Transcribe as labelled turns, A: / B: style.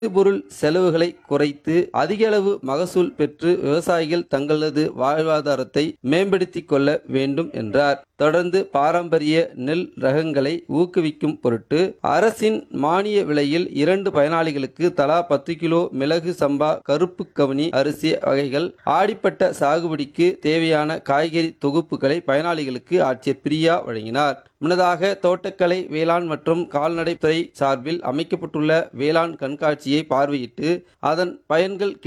A: பொருள் செலவுகளை குறைத்து அதிக அளவு மகசூல் பெற்று விவசாயிகள் தங்களது வாழ்வாதாரத்தை மேம்படுத்திக் கொள்ள வேண்டும் என்றார் தொடர்ந்து பாரம்பரிய நெல் ரகங்களை ஊக்குவிக்கும் பொருட்டு அரசின் மானிய விலையில் இரண்டு பயனாளிகளுக்கு தலா பத்து கிலோ மிளகு சம்பா கருப்பு கவுனி அரிசி வகைகள் ஆடிப்பட்ட சாகுபடிக்கு தேவையான காய்கறி தொகுப்புகளை பயனாளிகளுக்கு ஆட்சியர் பிரியா வழங்கினார் முன்னதாக தோட்டக்கலை வேளாண் மற்றும் கால்நடை துறை சார்பில் அமைக்கப்பட்டுள்ள வேளாண் கண்காட்சியை பார்வையிட்டு அதன் பயன்கள்